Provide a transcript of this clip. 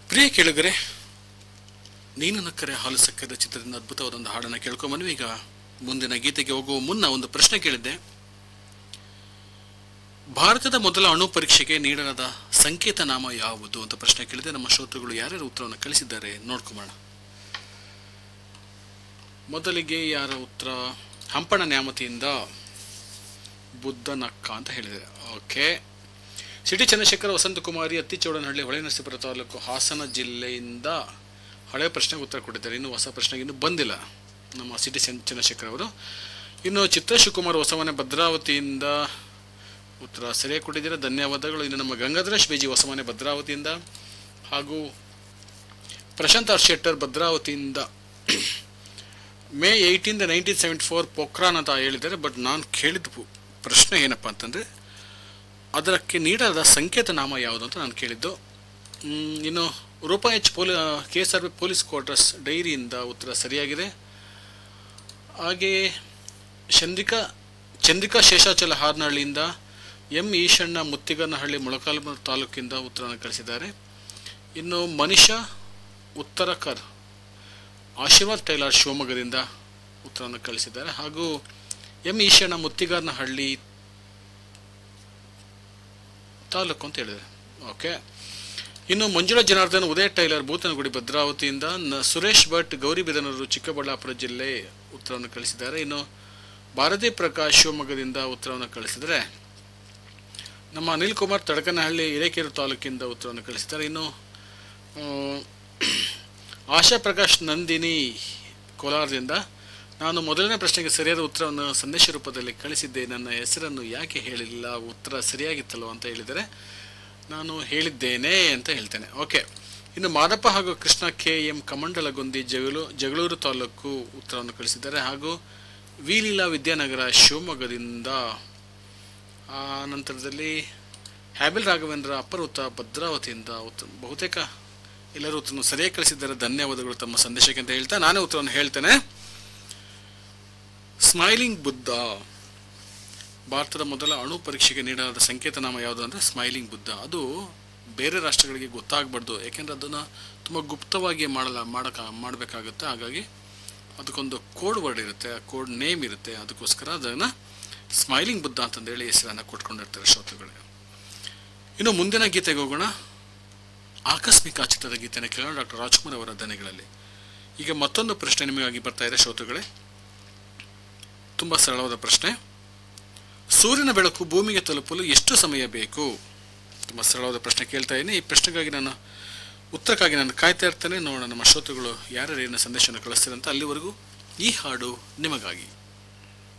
ಪ್ರಿಯ ಕೇಳುಗರೆ ನೀನು ನಕ್ಕರೆ ಹಾಲು ಸಕ್ಕರೆ ಚಿತ್ರದಿಂದ ಅದ್ಭುತವಾದ ಒಂದು ಹಾಡನ್ನು ಕೇಳ್ಕೊಂಬನ್ವಿ ಈಗ ಮುಂದಿನ ಗೀತೆಗೆ ಹೋಗುವ ಮುನ್ನ ಒಂದು ಪ್ರಶ್ನೆ ಕೇಳಿದ್ದೆ ಭಾರತದ ಮೊದಲ ಅಣು ಪರೀಕ್ಷೆಗೆ ನೀಡಲಾದ ಸಂಕೇತ ನಾಮ ಯಾವುದು ಅಂತ ಪ್ರಶ್ನೆ ಕೇಳಿದೆ ನಮ್ಮ ಶ್ರೋತೃಗಳು ಯಾರ್ಯಾರು ಉತ್ತರವನ್ನು ಕಳಿಸಿದ್ದಾರೆ ನೋಡ್ಕೊಂಬೋಣ ಮೊದಲಿಗೆ ಯಾರ ಉತ್ತರ ಹಂಪಣ ನ್ಯಾಮತಿಯಿಂದ ಬುದ್ಧನಕ್ಕ ಅಂತ ಹೇಳಿದೆ ಓಕೆ ಸಿಟಿ ಚಂದ್ರಶೇಖರ ವಸಂತಕುಮಾರಿ ಅತ್ತಿಚೌಡನಹಳ್ಳಿ ಹೊಳೆನರಸೀಪುರ ತಾಲೂಕು ಹಾಸನ ಜಿಲ್ಲೆಯಿಂದ ಹಳೆ ಪ್ರಶ್ನೆಗೆ ಉತ್ತರ ಕೊಟ್ಟಿದ್ದಾರೆ ಇನ್ನು ಹೊಸ ಪ್ರಶ್ನೆಗೆ ಇನ್ನೂ ಬಂದಿಲ್ಲ ನಮ್ಮ ಸಿಟಿ ಚಂದ್ ಚಂದ್ರಶೇಖರ್ ಅವರು ಇನ್ನು ಚಿತ್ರ ಶಿವಕುಮಾರ್ ಹೊಸಮನೆ ಭದ್ರಾವತಿಯಿಂದ ಉತ್ತರ ಸರಿಯಾಗಿ ಕೊಟ್ಟಿದ್ದೀರಾ ಧನ್ಯವಾದಗಳು ಇನ್ನು ನಮ್ಮ ಗಂಗಾಧರೇಶ್ ಬೇಜಿ ಹೊಸಮನೆ ಭದ್ರಾವತಿಯಿಂದ ಹಾಗೂ ಪ್ರಶಾಂತ್ ಆರ್ ಶೆಟ್ಟರ್ ಭದ್ರಾವತಿಯಿಂದ May eighteen nineteen seventy four Pokhran ಅಂತ ಹೇಳಿದ್ದಾರೆ ಬಟ್ ನಾನು ಕೇಳಿದ ಪು- ಪ್ರಶ್ನೆ ಏನಪ್ಪ ಅಂತಂದರೆ ಅದಕ್ಕೆ ನೀಡಲಾದ ಸಂಕೇತ ನಾಮ ಯಾವುದು ಅಂತ ನಾನು ಕೇಳಿದ್ದು ಮ್, ಇನ್ನು ರೂಪಾ ಎಚ್ ಪೊಲಿ K S R B police quarters ಡೈರಿಯಿಂದ ಉತ್ತರ ಸರಿಯಾಗಿದೆ ಹಾಗೆಯೇ ಚಂದ್ರಿಕಾ ಚಂದ್ರಿಕಾ ಶೇಷಾಚಲ ಹಾರ್ನಹಳ್ಳಿಯಿಂದ ಎಂ ಈಶಣ್ಣ ಮುತ್ತಿಗನಹಳ್ಳಿ ಮೊಳಕಾಲ್ಮೂರು ತಾಲೂಕಿಂದ ಉತ್ತರವನ್ನು ಕಳಿಸಿದ್ದಾರೆ ಇನ್ನು ಮನಿಷಾ ಉತ್ತರಕರ್ ಆಶೀರ್ವಾದ್ ಟೈಲರ್ ಶಿವಮೊಗ್ಗದಿಂದ ಉತ್ತರವನ್ನು ಕಳಿಸಿದ್ದಾರೆ ಹಾಗೂ ಎಂ ಈಶಣ್ಣ ಮುತ್ತಿಗಾರನಹಳ್ಳಿ ತಾಲೂಕು ಅಂತ ಹೇಳಿದ್ದಾರೆ ಓಕೆ ಇನ್ನು ಮಂಜುಳಾ ಜನಾರ್ದನ್ ಉದಯ್ ಟೈಲರ್ ಭೂತನಗುಡಿ ಭದ್ರಾವತಿಯಿಂದ ನ- ಸುರೇಶ್ ಭಟ್ ಗೌರಿಬಿದನೂರು ಚಿಕ್ಕಬಳ್ಳಾಪುರ ಜಿಲ್ಲೆ ಉತ್ತರವನ್ನು ಕಳಿಸಿದ್ದಾರೆ ಇನ್ನು ಭಾರತಿ ಪ್ರಕಾಶ್ ಶಿವಮೊಗ್ಗದಿಂದ ಉತ್ತರವನ್ನು ಕಳಿಸಿದರೆ ನಮ್ಮ ಅನಿಲ್ ಕುಮಾರ್ ತಡಕನಹಳ್ಳಿ ಹಿರೇಕೆರೆ ತಾಲೂಕಿಂದ ಉತ್ತರವನ್ನು ಕಳಿಸಿದ್ದಾರೆ ಇನ್ನು ಆ, ಆಶಾ ಪ್ರಕಾಶ್ ನಂದಿನಿ ಕೋಲಾರದಿಂದ ನಾನು ಮೊದಲನೇ ಪ್ರಶ್ನೆಗೆ ಸರಿಯಾದ ಉತ್ತರವನ್ನು ಸಂದೇಶ ರೂಪದಲ್ಲಿ ಕಳಿಸಿದ್ದೆ ನನ್ನ ಹೆಸರನ್ನು ಯಾಕೆ ಹೇಳಿಲ್ಲ ಉತ್ತರ ಸರಿಯಾಗಿತ್ತಲ್ವ ಅಂತ ಹೇಳಿದರೆ ನಾನು ಹೇಳಿದ್ದೇನೆ ಅಂತ ಹೇಳ್ತೇನೆ ಓಕೆ ಇನ್ನು ಮಾದಪ್ಪ ಹಾಗೂ ಕೃಷ್ಣ ಕೆ ಎಂ ಕಮಂಡಲಗುಂದಿ ಜಗಳೂ ಜಗಳೂರು ತಾಲೂಕು ಉತ್ತರವನ್ನು ಕಳಿಸಿದ್ದಾರೆ ಹಾಗೂ ವಿಲೀಲಾ ವಿದ್ಯಾನಗರ ಶಿವಮೊಗ್ಗದಿಂದ ಆ ನಂತರದಲ್ಲಿ ಹ್ಯಾಬಿಲ್ ರಾಘವೇಂದ್ರ ಅಪ್ಪರ ಉತ್ತ ಭದ್ರಾವತಿಯಿಂದ ಉತ್ತ ಬಹುತೇಕ ಎಲ್ಲರೂ ಉತ್ತರವನ್ನು ಸರಿಯಾಗಿ ಕಳಿಸಿದ್ದಾರೆ ಧನ್ಯವಾದಗಳು ತಮ್ಮ ಸಂದೇಶಕ್ಕೆ ಅಂತ ಹೇಳ್ತಾ ನಾನೇ ಉತ್ತರವನ್ನು ಹೇಳ್ತೇನೆ ಸ್ಮೈಲಿಂಗ್ ಬುದ್ಧ ಭಾರತದ ಮೊದಲ ಅಣು ಪರೀಕ್ಷೆಗೆ ನೀಡಲಾದ ಸಂಕೇತ ನಾಮ ಯಾವುದು ಅಂದರೆ ಸ್ಮೈಲಿಂಗ್ ಬುದ್ಧ ಅದು ಬೇರೆ ರಾಷ್ಟ್ರಗಳಿಗೆ ಗೊತ್ತಾಗಬಾರ್ದು ಯಾಕೆಂದರೆ ಅದನ್ನು ತುಂಬ ಗುಪ್ತವಾಗಿ ಮಾಡಲ ಮಾಡಕ ಮಾಡಬೇಕಾಗುತ್ತೆ ಹಾಗಾಗಿ ಅದಕ್ಕೊಂದು ಕೋಡ್ ವರ್ಡ್ ಇರುತ್ತೆ ಆ ಕೋಡ್ ನೇಮ್ ಇರುತ್ತೆ ಅದಕ್ಕೋಸ್ಕರ ಅದನ್ನು ಸ್ಮೈಲಿಂಗ್ ಬುದ್ಧ ಅಂತಂದೇಳಿ ಹೆಸರನ್ನು ಕೊಟ್ಕೊಂಡಿರ್ತಾರೆ ಶ್ರೋತೃಗಳಿಗೆ ಇನ್ನು ಮುಂದಿನ ಗೀತೆಗೆ ಹೋಗೋಣ ಆಕಸ್ಮಿಕ ಚಿತ್ರದ ಗೀತೆನ ಕೇಳೋಣ ಡಾಕ್ಟರ್ ರಾಜ್ಕುಮಾರ್ ಅವರ ದನಿಗಳಲ್ಲಿ ಈಗ ಮತ್ತೊಂದು ಪ್ರಶ್ನೆ ನಿಮಗಾಗಿ ಬರ್ತಾ ಇದೆ ಶ್ರೋತೃಗಳೇ ತುಂಬ ಸರಳವಾದ ಪ್ರಶ್ನೆ ಸೂರ್ಯನ ಬೆಳಕು ಭೂಮಿಗೆ ತಲುಪಲು ಎಷ್ಟು ಸಮಯ ಬೇಕು ತುಂಬ ಸರಳವಾದ ಪ್ರಶ್ನೆ ಕೇಳ್ತಾ ಇದ್ದೀನಿ ಈ ಪ್ರಶ್ನೆಗಾಗಿ ನಾನು ಉತ್ತರಕ್ಕಾಗಿ ನಾನು ಕಾಯ್ತಾ ಇರ್ತೇನೆ ನೋಡೋಣ ನಮ್ಮ ಶ್ರೋತೃಗಳು ಯಾರ್ಯಾರು ಏನು ಸಂದೇಶವನ್ನು ಕಳಿಸ್ತಾರೆ ಅಂತ ಅಲ್ಲಿವರೆಗೂ ಈ ಹಾಡು ನಿಮಗಾಗಿ